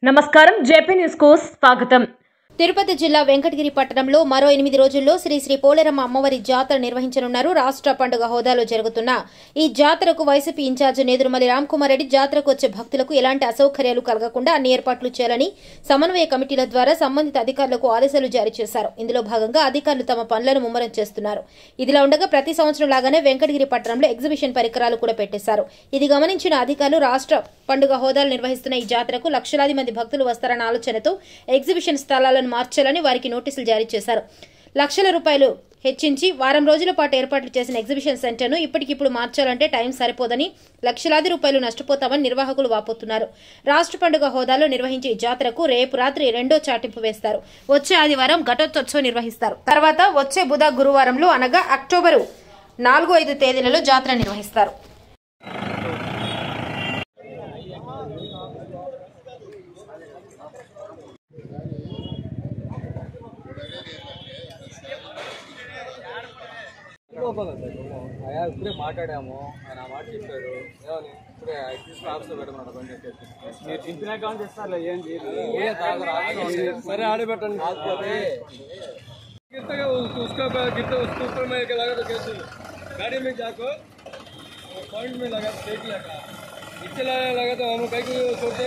నమస్కారం JP news కు స్వాగతం తిరుపతి జిల్లా వెంకటగిరి పట్టణంలో మరో ఎనిమిది రోజుల్లో శ్రీ శ్రీ పోలేరమ్మ అమ్మవారి జాతర నిర్వహించనున్నారు రాష్ట్ర పండుగ హోదాలో జరుగుతున్న ఈ జాతరకు వైసీపీ ఇన్ఛార్జి నేదురుమల్లి రామ్కుమార్ రెడ్డి జాతరకు వచ్చే భక్తులకు ఎలాంటి అసౌకర్యాలు కలగకుండా అన్ని ఏర్పాట్లు చేయాలని సమన్వయ కమిటీల ద్వారా సంబంధిత అధికారులకు ఆదేశాలు జారీ చేశారు ఇందులో భాగంగా అధికారులు తమ పనులను ముమ్మరం చేస్తున్నారు ఇదిలా ఉండగా ప్రతి సంవత్సరం లాగానే వెంకటగిరి పట్టణంలో ఎగ్జిబిషన్ పరికరాలు కూడా పెట్టేశారు ఇది గమనించిన అధికారులు రాష్ట్ర పండుగ హోదాలు నిర్వహిస్తున్న ఈ జాతరకు లక్షలాది మంది భక్తులు వస్తారన్న ఆలోచనతో ఎగ్జిబిషన్ స్థలాలను మార్చాలని వారికి నోటీసులు జారీ చేశారు లక్షల రూపాయలు హెచ్చించి వారం రోజుల పాటు ఏర్పాట్లు చేసిన ఎగ్జిబిషన్ సెంటర్ను ఇప్పటికిప్పుడు మార్చాలంటే టైం సరిపోదని లక్షలాది రూపాయలు నష్టపోతామని నిర్వాహకులు వాపోతున్నారు రాష్ట్ర పండుగ హోదాలో నిర్వహించే ఈ జాతరకు రేపు రాత్రి రెండో చాటింపు వేస్తారు వచ్చే ఆదివారం ఘటోత్సవం నిర్వహిస్తారు తర్వాత వచ్చే బుధ గురువారంలో అనగా అక్టోబరు నాలుగు ఐదు తేదీలలో జాతర నిర్వహిస్తారు అయ్యా ఇప్పుడే మాట్లాడాము ఆయన ఆ మాట చెప్పారు ఏమని ఇప్పుడే తీసుకుని ఆఫీస్లో పెట్టమన్నాడు బండి ఎక్కేసి. మీరు దింపినా కావాలి ఇస్తారులే ఏం చేయలేదు ఏ తాగరు ఆఫీస్లో ఉంది. సరే ఆడబెట్టండి కాకపోతే गिरता है उसको उसका पैर गिरता है, उसके ऊपर में एक लगा तो कैसे गाड़ी में जाको पॉइंट में लगा देख लगा नीचे लगा लगा तो हम कहीं को छोड़ते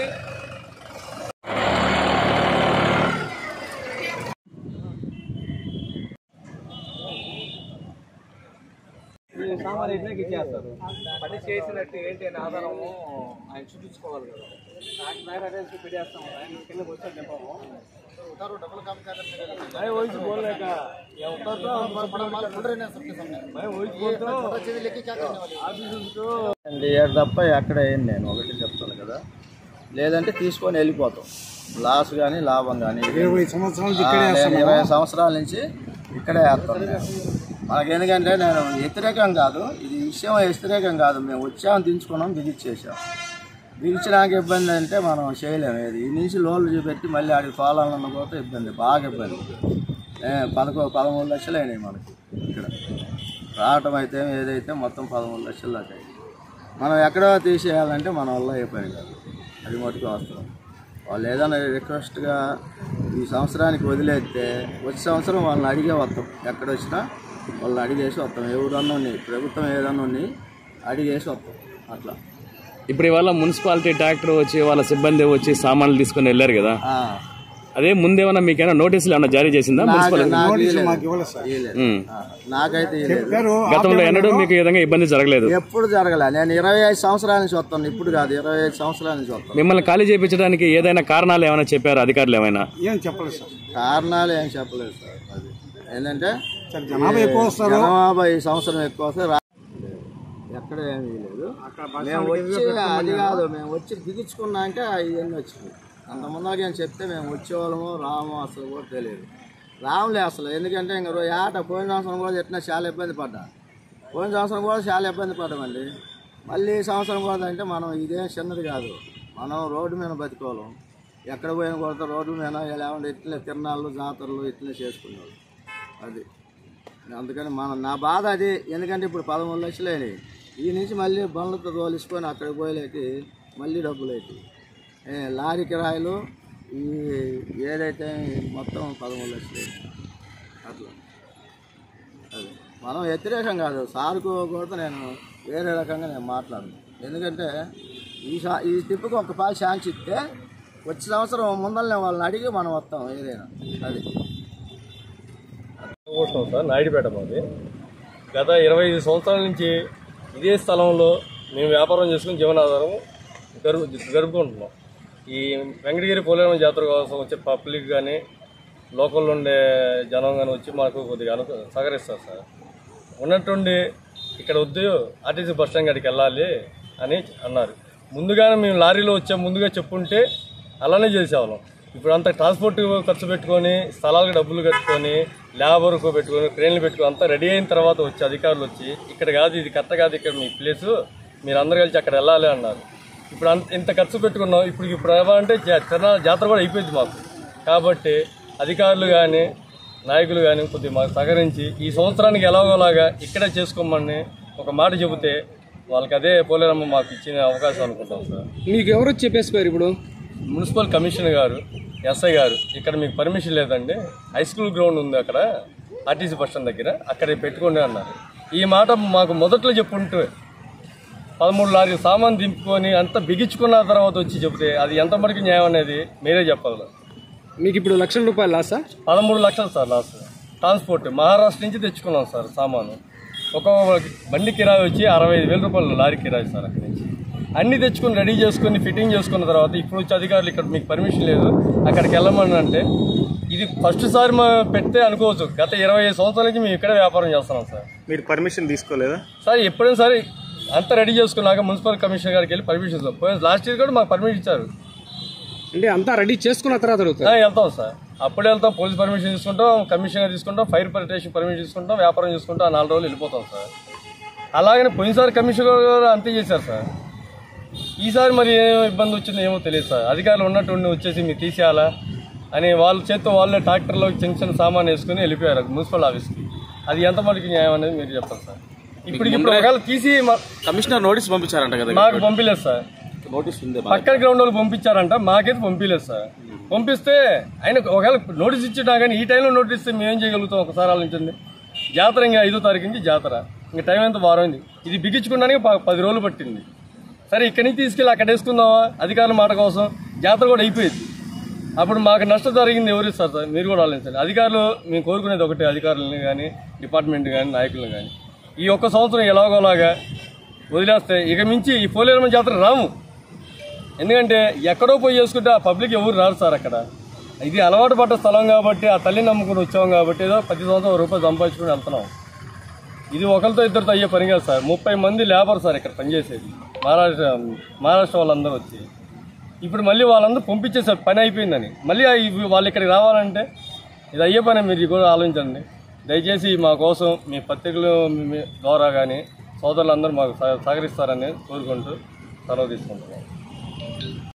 ఈ సామాన్ ఎట్లకి ఇచ్చేస్తారు పని చేసినట్టు ఏంటి అని ఆధారము ఆయన చూపించుకోవాలి కదా నాకు మేర అడ్రస్ పెట్టేస్తాము ఆయన కింద వచ్చి నింపము मैं वही से बोल रहा था ये उतर तो मैं वही बोल रहा हूँ ऑफिस उसको అండి ఏడు తప్ప ఎక్కడ వేయండి నేను ఒకటి చెప్తాను కదా లేదంటే తీసుకొని వెళ్ళిపోతాం లాస్ కానీ లాభం కానీ ఇరవై సంవత్సరాలు ఇరవై సంవత్సరాల నుంచి ఇక్కడే వేస్తాను నేను మనకి ఎందుకంటే నేను వ్యతిరేకం కాదు ఇది విషయం వ్యతిరేకం కాదు మేము వచ్చాము దించుకున్నాం దిగిచ్చేసాం దిగిచ్చినాక ఇబ్బంది అంటే మనం చేయలేము ఏది ఈ నుంచి లోన్లు చూపెట్టి మళ్ళీ ఆడికి పోవాలన్న పోతే ఇబ్బంది బాగా ఇబ్బంది ఏ, పదకొ పదమూడు లక్షలు అయినాయి మనకి ఇక్కడ రావటం అయితే ఏదైతే మొత్తం పదమూడు లక్షలు దాకా అయింది. మనం ఎక్కడో తీసేయాలంటే మన వల్ల ఏ పని కాదు అది మటుకు వాస్తవం వాళ్ళు ఏదైనా రిక్వెస్ట్గా ఈ సంవత్సరానికి వదిలేస్తే వచ్చే సంవత్సరం వాళ్ళని అడిగే వస్తాం ఎక్కడ వచ్చినా వాళ్ళని అడిగేసి వస్తాం ఎవరన్నా ఉన్నాయి ప్రభుత్వం ఏదన్నా ఉన్నాయి అడిగేసి వస్తాం అట్లా ఇప్పుడు ఇవాళ మున్సిపాలిటీ ట్రాక్టర్ వచ్చి వాళ్ళ సిబ్బంది వచ్చి సామాన్లు తీసుకొని వెళ్ళారు కదా ఆ, అదే ముందేమన్నా మీకైనా నోటీసులు ఏమన్నా జారీ చేసిందా నాకు- మున్సిపాలిటీ నాకు ఇయ్యలేదు. ఇయ్యలేదు. ఉమ్. ఆ, నాకైతే ఇయ్యలేదు. గతంలో ఎన్నడూ మీకు ఈ విధంగా ఇబ్బంది జరగలేదు ఎప్పుడు జరగలే నేను ఇరవై ఐదు సంవత్సరాల నుంచి వస్తాను ఇప్పుడు కాదు ఇరవై ఐదు సంవత్సరాల నుంచి వస్తాను మిమ్మల్ని ఖాళీ చేయించడానికి ఏదైనా కారణాలు ఏమైనా చెప్పారు అధికారులు ఏమైనా కారణాలు ఏం చెప్పలేదు సార్ అది ఏంటంటే జనాభా ఎక్కువ వస్తారు జనాభా ఈ సంవత్సరం ఎక్కువ వస్తే రా- ఎక్కడ ఏమీ లేదు మేము వచ్చి అది కాదు మేము వచ్చి దిగించుకున్నాక ఇవన్నీ వచ్చినాయి అంత ముందర ఏం చెప్తే మేము వచ్చేవాళ్ళము రాము అసలు కూడా తెలియదు రాములే అసలు ఎందుకంటే ఇంక రో- ఏట పోయిన సంవత్సరం కూడా ఎట్లా చాలా ఇబ్బంది పడ్డా పోయిన సంవత్సరం కూడా చాలా ఇబ్బంది పడ్డామండి మళ్ళీ ఈ సంవత్సరం కూడా అంటే మనం ఇదేం చిన్నది కాదు మనం రోడ్డు మీద బతికోవాలం ఎక్కడ పోయినా కూడా రోడ్ల మీద లేకుంటే ఇట్లే తిరణాలు జాతరలు ఇట్లే చేసుకునేవాళ్ళు అది అందుకని మన నా బాధ అది ఎందుకంటే ఇప్పుడు పదమూడు లక్షలు అయినాయి ఈ నుంచి మళ్ళీ బండ్లతో తోలిసుకొని అక్కడికి పోయేకి మళ్ళీ డబ్బులు అవుతాయి ఏ, లారీ కిరాయిలు ఈ ఏదైతే మొత్తం పదమూడు లక్షలు అయినాయి అట్లా అది మనం వ్యతిరేకం కాదు సార్కు కూడా నేను వేరే రకంగా నేను మాట్లాడను ఎందుకంటే ఈ సా ఈ ట్రిప్కి ఒక పాలు ఛాన్స్ ఇస్తే వచ్చే సంవత్సరం ముందరనే వాళ్ళని అడిగి మనం వస్తాం ఏదైనా అది కూర్చున్నాం సార్ నాయుడుపేట మాది గత ఇరవై ఐదు సంవత్సరాల నుంచి ఇదే స్థలంలో మేము వ్యాపారం చేసుకుని జీవనాధారం గడుపు గడుపుకుంటున్నాం ఈ వెంకటగిరి పోలేరమ్మ జాతర కోసం వచ్చే పబ్లిక్ కానీ లోకల్లో ఉండే జనం కానీ వచ్చి మాకు కొద్దిగా అను సహకరిస్తారు సార్ ఉన్నట్టుండి ఇక్కడ వద్దు ఆర్టీసీ బస్ స్టాండ్ కాడికి వెళ్ళాలి అని అన్నారు ముందుగానే మేము లారీలో వచ్చే ముందుగా చెప్పుంటే అలానే చేసేవాళ్ళం ఇప్పుడు అంత ట్రాన్స్పోర్ట్ ఖర్చు పెట్టుకొని స్థలాలకు డబ్బులు కట్టుకొని లేబర్కు పెట్టుకొని క్రేన్లు పెట్టుకొని అంతా రెడీ అయిన తర్వాత వచ్చి అధికారులు వచ్చి ఇక్కడ కాదు ఇది కరెక్ట్ కాదు ఇక్కడ మీ ప్లేసు మీరు అందరు కలిసి అక్కడ వెళ్ళాలి అన్నారు ఇప్పుడు అంత ఇంత ఖర్చు పెట్టుకున్నాం ఇప్పుడు ఇప్పుడు ఏమంటే జాతర కూడా అయిపోయింది మాకు కాబట్టి అధికారులు కానీ నాయకులు కానీ కొద్దిగా మాకు సహకరించి ఈ సంవత్సరానికి ఎలాగోలాగా ఇక్కడే చేసుకోమని ఒక మాట చెబితే వాళ్ళకి అదే పోలేరమ్మ మాకు ఇచ్చిన అవకాశం అనుకుంటాం సార్ మీకు ఎవరు చెప్పేసిపోయారు ఇప్పుడు మున్సిపల్ కమిషనర్ గారు ఎస్ఐ గారు ఇక్కడ మీకు పర్మిషన్ లేదండి హై స్కూల్ గ్రౌండ్ ఉంది అక్కడ ఆర్టీసీ బస్ స్టాండ్ దగ్గర అక్కడ పెట్టుకోండి అన్నారు ఈ మాట మాకు మొదట్లో చెప్పుంటే పదమూడు లారీ సామాన్ దింపుకొని అంత బిగించుకున్న తర్వాత వచ్చి చెప్తే అది ఎంత మటుకు న్యాయం అనేది మీరే చెప్పాలి మీకు ఇప్పుడు లక్షల రూపాయలు లాసా పదమూడు లక్షలు సార్ లాస్ ట్రాన్స్పోర్ట్ మహారాష్ట్ర నుంచి తెచ్చుకున్నాం సార్ సామాను ఒక బండి కిరాయి వచ్చి అరవై ఐదు వేల రూపాయలు లారీ కిరాయి సార్ అక్కడి నుంచి అన్నీ తెచ్చుకొని రెడీ చేసుకొని ఫిట్టింగ్ చేసుకున్న తర్వాత ఇప్పుడు వచ్చి అధికారులు ఇక్కడ మీకు పర్మిషన్ లేదు అక్కడికి వెళ్ళమని అంటే ఇది ఫస్ట్ సారి మా పెడితే అనుకోవచ్చు గత ఇరవై ఐదు సంవత్సరాల నుంచి మేము ఇక్కడే వ్యాపారం చేస్తున్నాం సార్ మీరు పర్మిషన్ తీసుకోలేదా సార్ ఎప్పుడైనా సరే అంతా రెడీ చేసుకున్నాక మున్సిపల్ కమిషనర్ గారికి వెళ్ళి పర్మిషన్ ఇస్తాం పోయిన లాస్ట్ ఇయర్ కూడా మాకు పర్మిషన్ ఇచ్చారు అంటే అంతా రెడీ చేసుకున్న తర్వాత ఆ, అడుగుతారు వెళ్తాం సార్ అప్పుడే వెళ్తాం పోలీస్ పర్మిషన్ తీసుకుంటాం కమిషనర్ తీసుకుంటాం ఫైర్ ప్రొటెక్షన్ పర్మిషన్ తీసుకుంటాం వ్యాపారం చేసుకుంటాం ఆ నాలుగు రోజులు వెళ్ళిపోతాం సార్ అలాగనే పోయినసారి కమిషనర్ గారు అంతే చేశారు సార్ ఈసారి మరి ఏం ఇబ్బంది వచ్చిందో ఏమో తెలియదు సార్ అధికారులు ఉన్నట్టుండి వచ్చేసి మీరు తీసేయాలా అని వాళ్ళ చేత్తో వాళ్ళే ట్రాక్టర్లో చిన్న చిన్న సామాన్ వేసుకుని వెళ్ళిపోయారు మున్సిపల్ ఆఫీస్కి అది ఎంత మటుకు న్యాయం అనేది మీరు చెప్పాలి సార్ ఇప్పుడు ఇప్పుడు ఒకవేళ తీసి మా- కమిషనర్ నోటీస్ పంపించారంట కదా మాకు పంపించలేదు సార్ నోటీస్ ఉంది పక్కన గ్రౌండ్ వాళ్ళు పంపించారంట మాకైతే పంపించలేదు సార్ పంపిస్తే ఆయన ఒకవేళ నోటీస్ ఇచ్చినా కానీ ఈ టైంలో నోటీస్ ఇస్తే మేము ఏం చేయగలుగుతాం ఒకసారి ఆలోచించండి జాతర ఇంకా ఐదో తారీఖు నుంచి జాతర ఇంకా టైం ఎంత వారం అయింది ఇది బిగించుకోవడానికి ప- పది రోజులు పట్టింది సరే ఇక్కడి నుంచి తీసుకెళ్ళి అక్కడ వేసుకుందామా అధికారుల మాట కోసం జాతర కూడా అయిపోయింది అప్పుడు మాకు నష్టం జరిగింది ఎవరు ఇస్తారు సార్ మీరు కూడా ఆలోచించండి అధికారులు మేము కోరుకునేది ఒకటి అధికారులని కానీ డిపార్ట్మెంట్ కానీ నాయకులను కానీ ఈ ఒక్క సంవత్సరం ఎలాగోలాగా వదిలేస్తే ఇక మించి ఈ పోలేరమ్మ జాతర రాము ఎందుకంటే ఎక్కడో పోయి చేసుకుంటే ఆ పబ్లిక్ ఎవరు రారు సార్ అక్కడ ఇది అలవాటు పడ్డ స్థలం కాబట్టి ఆ తల్లిని నమ్ముకుని వచ్చాం కాబట్టి ఏదో ప్రతి సంవత్సరం ఒక రూపాయి సంపాదించుకుని వెళ్తున్నాం ఇది ఒకరితో ఇద్దరితో అయ్యే పని కాదు సార్ ముప్పై మంది లేబర్ సార్ ఇక్కడ పనిచేసేది మహారాష్ట్ర మహారాష్ట్ర వాళ్ళందరూ వచ్చి ఇప్పుడు మళ్ళీ వాళ్ళందరూ పంపించేసారు పని అయిపోయిందని మళ్ళీ ఆ ఇవి- వాళ్ళు ఇక్కడికి రావాలంటే ఇది అయ్యే పని మీరు ఇది కూడా ఆలోచించండి దయచేసి మా కోసం మీ పత్రికలు మీ- మీ ద్వారా కానీ సోదరులందరూ మాకు సహ- సహకరిస్తారని కోరుకుంటూ సెలవు తీసుకుంటున్నాం